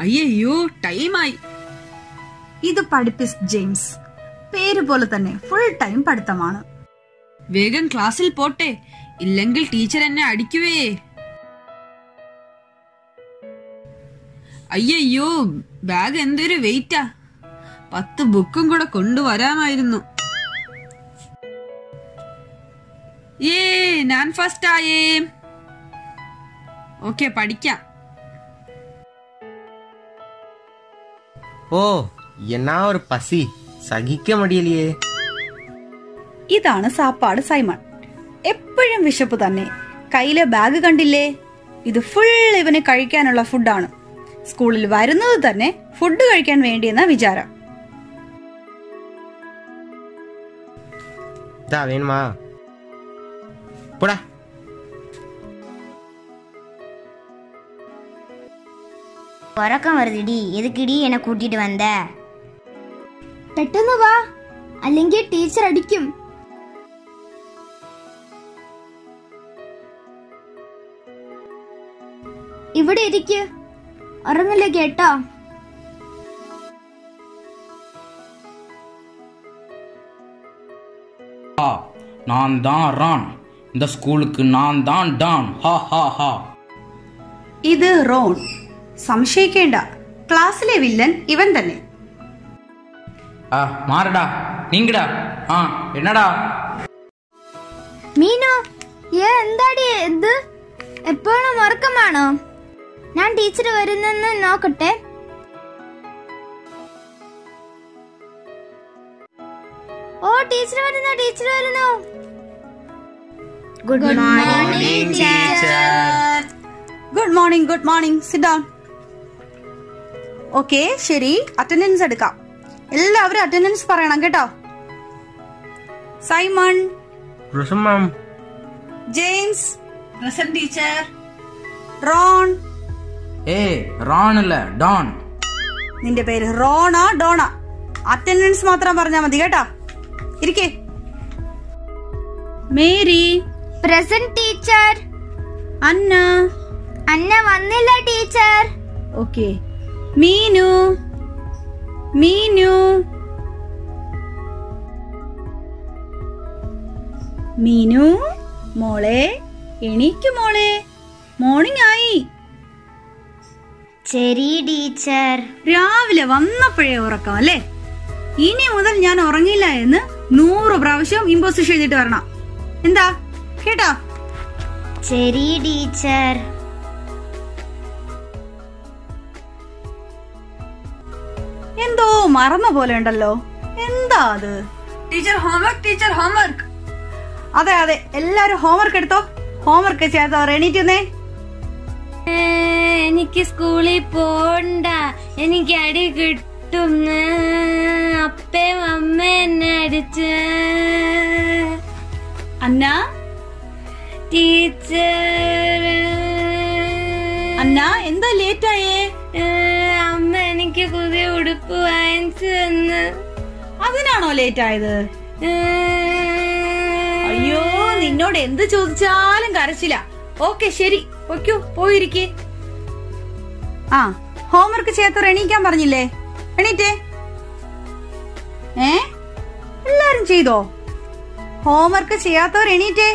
അയ്യോ ടൈമായി ഇത് പഠിപ്പിസ് ജെയിംസ് പേര് പോലെ തന്നെ ഫുൾ ടൈം പഠിത്തമാണ് വേഗം ക്ലാസ്സിൽ പോട്ടെ ഇല്ലെങ്കിൽ ടീച്ചർ എന്നെ അടിക്കുവേ അയ്യയ്യോ ബാഗ് എന്തൊരു വെയിറ്റാ പത്ത് ബുക്കും കൂടെ കൊണ്ടുവരാമായിരുന്നു ഏ ഞാൻ ഫസ്റ്റ് ആയേ ഓക്കെ പഠിക്കാം ഓ എന്നാ ഒരു പസി സഹിക്ക മടിയല്ലേ ഇതാണ് സാപ്പാട് സൈമൺ എപ്പോഴും വിശപ്പ് തന്നെ കയ്യിലെ ബാഗ് കണ്ടില്ലേ ഇത് ഫുൾ ഇവന് കഴിക്കാനുള്ള ഫുഡാണ് സ്കൂളിൽ വരുന്നത് തന്നെ ഫുഡ് കഴിക്കാൻ വേണ്ടിയെന്ന വിചാരം இதா வேணுமா போடா ഉറക്കം വരുതിടി എതുക്കിടി എന്നെ കൂട്ടിട്ട് വന്ന പെട്ടെന്ന് വാ അല്ലെങ്കിൽ ടീച്ചർ അടിക്കും ഇവിടെ ഇരിക്ക് ഉറങ്ങില്ല കേട്ടോ ஹா நான் தான் ரான் இந்த ஸ்கூலுக்கு நான் தான் டான் ஹா ஹா ஹா ഇത് റോൺ സംശയിക്കേണ്ട ക്ലാസ്സിലെ വില്ലൻ ഇവൻ തന്നെ ஆ மாறுடா நீங்கடா ஆ என்னடா മീനു ഏ എന്താടി ഇത് എപ്പോഴും ഉറക്കമാണോ ഞാൻ ടീച്ചർ വരുന്നെന്ന് നോക്കട്ടെ ഓ ടീച്ചർ വരുന്നു ടീച്ചർ വരുന്നു good morning good morning good morning sit down okay ശരി അറ്റൻഡൻസ് എടുക്കാം എല്ലാവരും അറ്റൻഡൻസ് പറയണം കേട്ടോ സൈമൺ ருஷம் ma'am James present teacher Ron ஏய் ரான் இல்ல டான் നിന്റെ പേര് റോണാ ഡോണ അറ്റൻഡൻസ് മാത്രം പറഞ്ഞാൽ മതി കേട്ടോ ഇരിക്കേ Mary present teacher Anna Anna വന്നില്ല ടീച്ചർ ഓക്കെ മീനു മീനു മീനു മോളെ എണീക്കു മോളെ മോർണിംഗ് ആയി ശരി ടീച്ചർ രാവിലെ വന്നപ്പോഴേ ഉറക്കം അല്ലേ ഇനി മുതൽ ഞാൻ ഉറങ്ങില്ല എന്ന് നൂറ് പ്രാവശ്യം ഇമ്പോസിഷൻ എഴുതിയിട്ട് വരണം എന്താ കേട്ടോ ശരി ടീച്ചർ എന്തോ മറന്ന പോലെ ഉണ്ടല്ലോ എന്താ അത് ടീച്ചർ ഹോംവർക്ക് ടീച്ചർ ഹോംവർക്ക് അതെ അതെ എല്ലാരും ഹോംവർക്ക് എടുത്തോ ഹോംവർക്ക് ചെയ്തോ എണീറ്റുന്നേ എനിക്ക് സ്കൂളിൽ പോണ്ട എനിക്ക് അടി കിട്ടും അപ്പയും അമ്മ എന്നെ അടിച്ച് അന്ന ടീച്ചർ അന്ന എന്താ ലേറ്റ് ആയേ അമ്മ എനിക്ക് പുതിയ ഉടുപ്പ് വാങ്ങിച്ചു തന്ന് അതിനാണോ ലേറ്റ് ആയത് അയ്യോ നിന്നോട് എന്ത് ചോദിച്ചാലും കരച്ചില്ല ഓക്കെ ശരി പൊയ്ക്കോ പോയിരിക്കേ ആ ഹോംവർക്ക് ചെയ്യാത്തവർ എണീക്കാൻ പറഞ്ഞില്ലേ എണീറ്റേ ഏ എല്ലാരും ചെയ്തോ ഹോംവർക്ക് ചെയ്യാത്തവർ എണീറ്റേ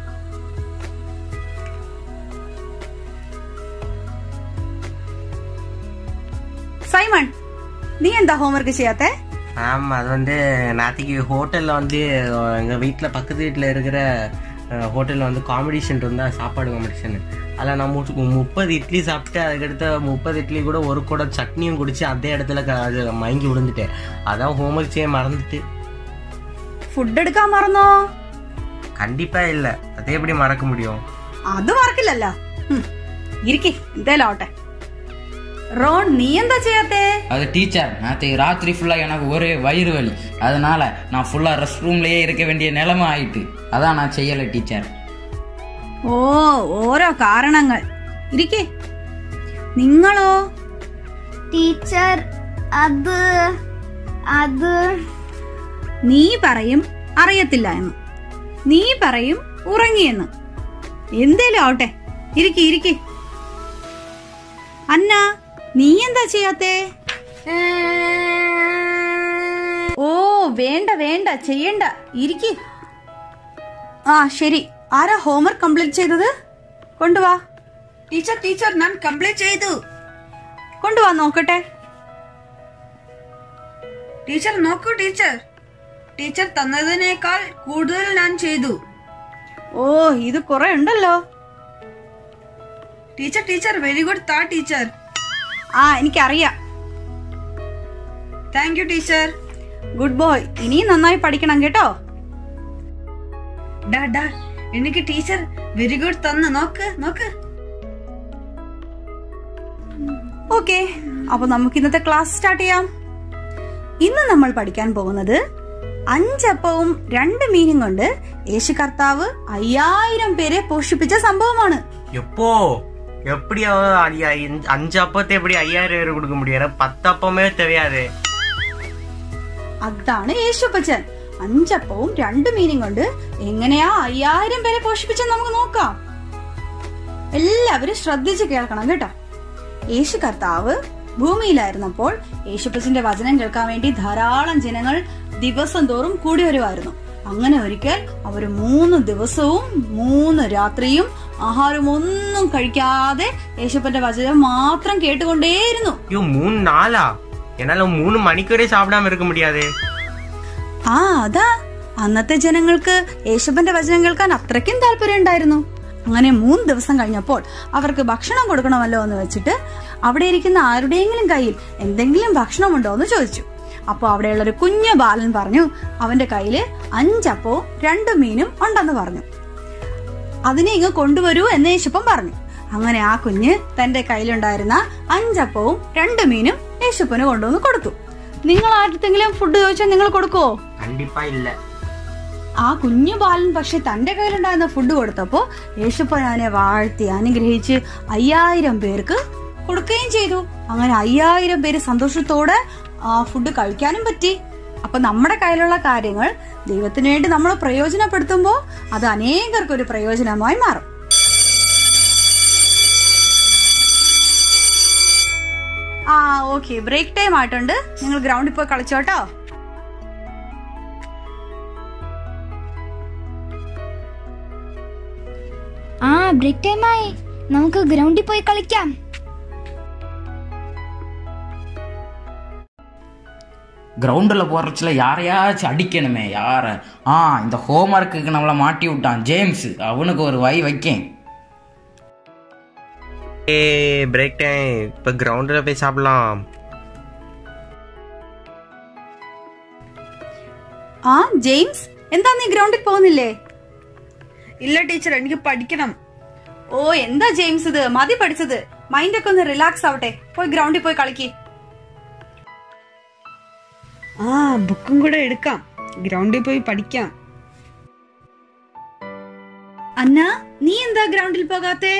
സൈമൺ നീ എന്താ ഹോംവർക്ക് ചെയ്യാത്തേ மேம் அது வந்து நேற்றுக்கு ஹோட்டலில் வந்து எங்கள் வீட்டில் பக்கத்து வீட்டில் இருக்கிற ஹோட்டலில் வந்து காம்படிஷன் இருந்தால் சாப்பாடு காம்படிஷன் அதில் நான் மு- முப்பது இட்லி சாப்பிட்டு அதுக்கடுத்த முப்பது இட்லி கூட ஒரு கூட சட்னியும் குடிச்சு அதே இடத்துல க- அது மயங்கி விழுந்துட்டேன் அதான் ஹோம்ஒர்க் செய்ய மறந்துட்டு ഫുഡ് എടുക്കാൻ മറന്നോ கண்டிப்பாக இல்லை அதே எப்படி மறக்க முடியும் അത് മറക്കില്ലല്ലോ ഹും, ഇരിക്കെ എന്തായാലും ആവട്ടെ റോൺ നീ എന്താ ചെയ്യാത്തേ அது டீச்சர் நேற்று ராத்திரி ஃபுல்லா எனக்கு ஒரே வயிறு வலி அதனால நான் ஃபுல்லா ரெஸ்ட் ரூம்லயே இருக்க வேண்டிய நிலைமை ஆயிட்டு அதான் நான் செய்யலை டீச்சர் ഓ ഓരോ കാരണങ്ങൾ ഇരിക്കെ നിങ്ങളോ ടീച്ചർ അത് അത് നീ പറയും അറിയത്തില്ല എന്ന് നീ പറയും ഉറങ്ങിയെന്ന് എന്തേലും ആവട്ടെ ഇരിക്കെ ഇരിക്കെ അന്ന നീ എന്താ ചെയ്യാത്തേ ഓ വേണ്ട വേണ്ട ചെയ്യണ്ട ഇരിക്ക് ആ ശരി ആരാ ഹോംവർക്ക് കംപ്ലീറ്റ് ചെയ്തത് കൊണ്ടുവാ ടീച്ചർ ടീച്ചർ ഞാൻ കംപ്ലീറ്റ് ചെയ്തു കൊണ്ടുവാ നോക്കട്ടെ ടീച്ചർ നോക്കൂ ടീച്ചർ ടീച്ചർ തന്നതിനേക്കാൾ കൂടുതൽ ഞാൻ ചെയ്തു ഓ ഇത് കുറെ ഉണ്ടല്ലോ ടീച്ചർ ടീച്ചർ വെരി ഗുഡ് താ ടീച്ചർ ആ എനിക്കറിയാം thank you teacher good boy ഇനിയും നന്നായി പഠിക്കണം കേട്ടോ ഡാ ഡാ എനിക്ക് ടീച്ചർ വെരി ഗുഡ് തന്ന് നോക്ക് നോക്ക് ഓക്കെ അപ്പൊ നമുക്ക് ഇന്നത്തെ ക്ലാസ് സ്റ്റാർട്ട് ചെയ്യാം ഇന്ന് നമ്മൾ പഠിക്കാൻ പോകുന്നത് അഞ്ചപ്പവും രണ്ട് മീനും കൊണ്ട് യേശു കർത്താവ് അയ്യായിരം പേരെ പോഷിപ്പിച്ച സംഭവമാണ് எப்போ எப்படி அவ- ஐயா, இந்த அஞ்சு அப்பத்தை எப்படி ஐயாயிரம் பேர் கொடுக்க முடியும் பத்து அப்பமே தெரியாது അതാണ് യേശുപ്പച്ചൻ അഞ്ചപ്പവും രണ്ട് മീനും കൊണ്ട് എങ്ങനെയാ അയ്യായിരം പേരെ പോഷിപ്പിച്ചെന്ന് നമുക്ക് നോക്കാം എല്ലാവരും ശ്രദ്ധിച്ച് കേൾക്കണം കേട്ടോ യേശു കർത്താവ് ഭൂമിയിലായിരുന്നപ്പോൾ യേശുപ്പച്ചന്റെ വചനം കേൾക്കാൻ വേണ്ടി ധാരാളം ജനങ്ങൾ ദിവസം തോറും കൂടി വരുമായിരുന്നു അങ്ങനെ ഒരിക്കൽ അവര് മൂന്ന് ദിവസവും മൂന്ന് രാത്രിയും ആഹാരം ഒന്നും കഴിക്കാതെ യേശുപ്പന്റെ വചനം മാത്രം കേട്ടുകൊണ്ടേയിരുന്നു ஐயோ மூணு நாளா என்னால மூணு மணிக்கு வரை சாப்பிடாம இருக்க முடியாது ആ അതാ അന്നത്തെ ജനങ്ങൾക്ക് യേശുപ്പന്റെ വചനം കേൾക്കാൻ അത്രയ്ക്കും താല്പര്യം ഉണ്ടായിരുന്നു അങ്ങനെ മൂന്ന് ദിവസം കഴിഞ്ഞപ്പോൾ അവർക്ക് ഭക്ഷണം കൊടുക്കണമല്ലോ എന്ന് വെച്ചിട്ട് അവിടെ ഇരിക്കുന്ന ആരുടെയെങ്കിലും കയ്യിൽ എന്തെങ്കിലും ഭക്ഷണമുണ്ടോ എന്ന് ചോദിച്ചു അപ്പോൾ അവിടെയുള്ള ഒരു കുഞ്ഞു ബാലൻ പറഞ്ഞു അവന്റെ കയ്യില് അഞ്ചപ്പവും രണ്ട് മീനും ഉണ്ടെന്ന് പറഞ്ഞു അതിനെ ഇങ്ങ് കൊണ്ടുവരൂ എന്ന് യേശുപ്പൻ പറഞ്ഞു അങ്ങനെ ആ കുഞ്ഞ് തന്റെ കയ്യിലുണ്ടായിരുന്ന അഞ്ചപ്പവും രണ്ട് മീനും യേശുപ്പന് കൊണ്ടുവന്ന് കൊടുത്തു നിങ്ങൾ ആർക്കെങ്കിലും ഫുഡ് ചോദിച്ചാൽ നിങ്ങൾ കൊടുക്കുവോ கண்டிப்பா இல்ல ആ കുഞ്ഞു ബാലൻ പക്ഷെ തന്റെ കയ്യിലുണ്ടായിരുന്ന ഫുഡ് കൊടുത്തപ്പോ യേശുപ്പൻ അതിനെ വാഴ്ത്തി അനുഗ്രഹിച്ച് അയ്യായിരം പേർക്ക് കൊടുക്കുകയും ചെയ്തു അങ്ങനെ അയ്യായിരം പേര് സന്തോഷത്തോടെ ആ ഫുഡ് കഴിക്കാനും പറ്റി അപ്പൊ നമ്മുടെ കയ്യിലുള്ള കാര്യങ്ങൾ ദൈവത്തിന് വേണ്ടി നമ്മൾ പ്രയോജനപ്പെടുത്തുമ്പോൾ അത് അനേകർക്ക് ഒരു പ്രയോജനമായി മാറും ആ ഓക്കെ ബ്രേക്ക് ടൈം ആയിട്ടുണ്ട് നിങ്ങൾ ഗ്രൗണ്ടിൽ പോയി കളിച്ചോട്ടോ ആ ബ്രേക്ക് ടൈമായി നമുക്ക് ഗ്രൗണ്ടിൽ പോയി കളിക്കാം கிரவுண்டில் போகிறச்சில யாரையாச்சும் அடிக்கணுமே யாரை ஆ இந்த ஹோம்ஒர்க்குக்கு நம்மளை மாட்டி விட்டான் ஜேம்ஸ் அவனுக்கு ஒரு வை வைக்கேன் ஏ பிரேக் டைம் இப்ப கிரவுண்ட்ல போய் சாப்பிடலாம் ആ ജെയിംസ് എന്താ നീ ഗ്രൗണ്ടിൽ പോകുന്നില്ലേ ഇല്ല ടീച്ചർ എനിക്ക് പഠിക്കണം ഓ എന്താ ജെയിംസ് ഇത് മതി പഠിച്ചത് മൈൻഡ് ഒക്കെ ഒന്ന് റിലാക്സ് ആവട്ടെ പോയി ഗ്രൗണ്ടിൽ പോയി കളിക്ക് ആ ബുക്കും കൂടെ എടുക്കാം ഗ്രൗണ്ടിൽ പോയി പഠിക്കാം അന്ന നീ എന്താ ഗ്രൗണ്ടിൽ പോകാത്തെ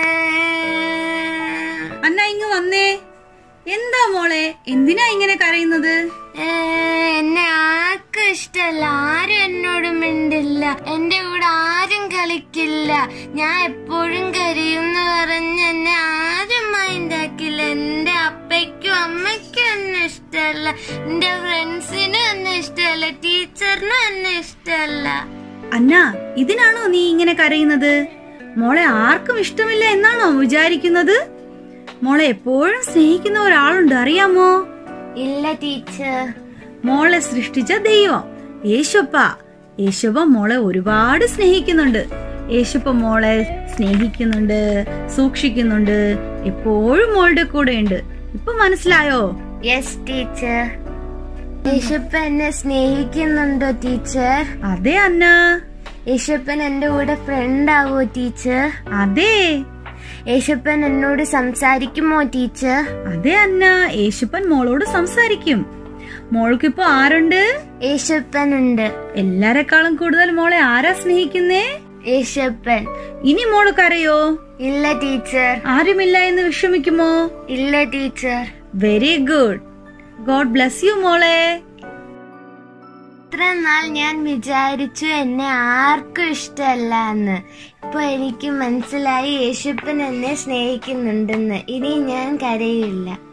അന്ന ഇങ്ങ് വന്നേ എന്താ മോളെ എന്തിനാ ഇങ്ങനെ കരയുന്നത് ഏ, എന്നെ ആർക്കും ഇഷ്ടല്ല ആരും എന്നോട് മിണ്ടില്ല എന്റെ കൂടെ ആരും കളിക്കില്ല ഞാൻ എപ്പോഴും കരയുമെന്ന് പറഞ്ഞ് എന്നെ ആരും മൈൻഡാക്കില്ല എന്റെ അപ്പയ്ക്കും അമ്മയ്ക്കും എന്നെ ഇഷ്ടമല്ല എന്റെ ഫ്രണ്ട്സിനും എന്നെ ഇഷ്ടമല്ല ടീച്ചറിനും എന്നെ ഇഷ്ടമല്ല അന്ന ഇതിനാണോ നീ ഇങ്ങനെ കരയുന്നത് മോളെ ആർക്കും ഇഷ്ടമില്ല എന്നാണോ വിചാരിക്കുന്നത് മോളെ എപ്പോഴും സ്നേഹിക്കുന്ന ഒരാളുണ്ട് അറിയാമോ ഇല്ല ടീച്ചർ മോളെ സൃഷ്ടിച്ച ദൈവം യേശുപ്പ യേശുപ്പ മോളെ ഒരുപാട് സ്നേഹിക്കുന്നുണ്ട് യേശുപ്പ മോളെ സ്നേഹിക്കുന്നുണ്ട് സൂക്ഷിക്കുന്നുണ്ട് എപ്പോഴും മോളുടെ കൂടെ ഉണ്ട് ഇപ്പൊ മനസ്സിലായോ യെസ് ടീച്ചർ യേശുപ്പൻ എന്നെ സ്നേഹിക്കുന്നുണ്ടോ ടീച്ചർ അതെ അന്ന യേശുപ്പൻ എന്റെ കൂടെ ഫ്രണ്ട് ആവോ ടീച്ചർ അതെ യേശുപ്പൻ എന്നോട് സംസാരിക്കുമോ ടീച്ചർ അതെ അന്ന യേശുപ്പൻ മോളോട് സംസാരിക്കും മോൾക്കിപ്പോ ആരുണ്ട് യേശുപ്പൻ ഉണ്ട് എല്ലാരെക്കാളും കൂടുതൽ മോളെ ആരാ സ്നേഹിക്കുന്നേ യേശുപ്പൻ ഇനി മോള് കരയോ ഇല്ല ടീച്ചർ ആരുമില്ല എന്ന് വിഷമിക്കുമോ ഇല്ല teacher very good God bless you മോളെ ഇത്ര നാൾ ഞാൻ വിചാരിച്ചു എന്നെ ആർക്കും ഇഷ്ടമല്ല എന്ന് ഇപ്പൊ എനിക്ക് മനസ്സിലായി യേശുപ്പൻ എന്നെ സ്നേഹിക്കുന്നുണ്ടെന്ന് ഇനി ഞാൻ കരയില്ല